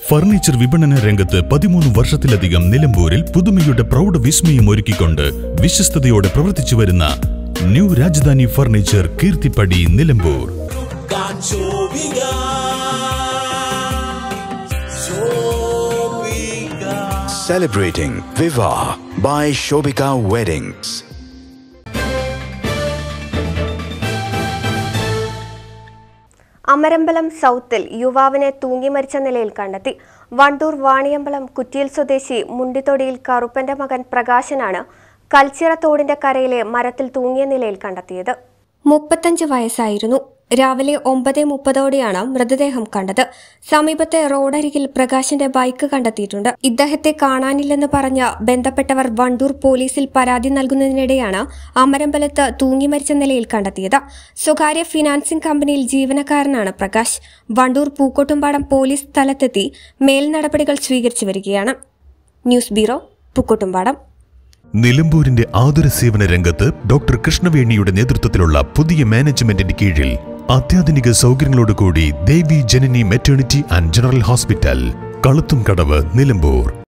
Furniture വിപണന രംഗത്ത് പതിമൂന്ന് വർഷത്തിലധികം നിലമ്പൂരിൽ പുതുമയുടെ പ്രൗഢ വിസ്മയം ഒരുക്കിക്കൊണ്ട് വിശ്വസ്തയോടെ പ്രവർത്തിച്ചു വരുന്ന new Rajadhani furniture Keerthippadi Nilambur Canchoviga. Shoviga. Celebrating Viva by Shobika Weddings. Amarambalam സൗത്തിൽ യുവാവിനെ തൂങ്ങി മരിച്ച നിലയിൽ കണ്ടെത്തി വണ്ടൂർ വാണിയമ്പലം കുറ്റിയിൽ സ്വദേശി മുണ്ടിത്തൊടിയിൽ കറുപ്പന്റെ മകൻ പ്രകാശനാണ് കൽച്ചിറ തോടിന്റെ കരയിലെ മരത്തിൽ തൂങ്ങിയ നിലയിൽ കണ്ടെത്തിയത് മുപ്പത്തഞ്ച് വയസ്സായിരുന്നു രാവിലെ ഒമ്പത് മുപ്പതോടെയാണ് മൃതദേഹം കണ്ടത് സമീപത്തെ റോഡരികിൽ പ്രകാശിന്റെ ബൈക്ക് കണ്ടെത്തിയിട്ടുണ്ട് ഇദ്ദേഹത്തെ കാണാനില്ലെന്ന് പറഞ്ഞ ബന്ധപ്പെട്ടവർ വണ്ടൂർ പോലീസിൽ പരാതി നൽകുന്നതിനിടെയാണ് അമരമ്പലത്ത് തൂങ്ങി മരിച്ച നിലയിൽ കണ്ടെത്തിയത് സ്വകാര്യ ഫിനാൻസിംഗ് കമ്പനിയിൽ ജീവനക്കാരനാണ് പ്രകാശ് വണ്ടൂർ പൂക്കോട്ടുംപാടം പോലീസ് സ്ഥലത്തെത്തി മേൽ നടപടികൾ സ്വീകരിച്ചു വരികയാണ് ന്യൂസ് ബ്യൂറോ പൂക്കോട്ടുംപാടം നിലമ്പൂരിന്റെ ആതുര സേവന രംഗത്ത് ഡോക്ടർ കൃഷ്ണവേണിയുടെ നേതൃത്വത്തിലുള്ള പുതിയ മാനേജ്മെന്റിന്റെ കീഴിൽ അത്യാധുനിക സൗകര്യങ്ങളോടുകൂടി Devi Janani maternity and general hospital Kaluthumkadavu Nilambur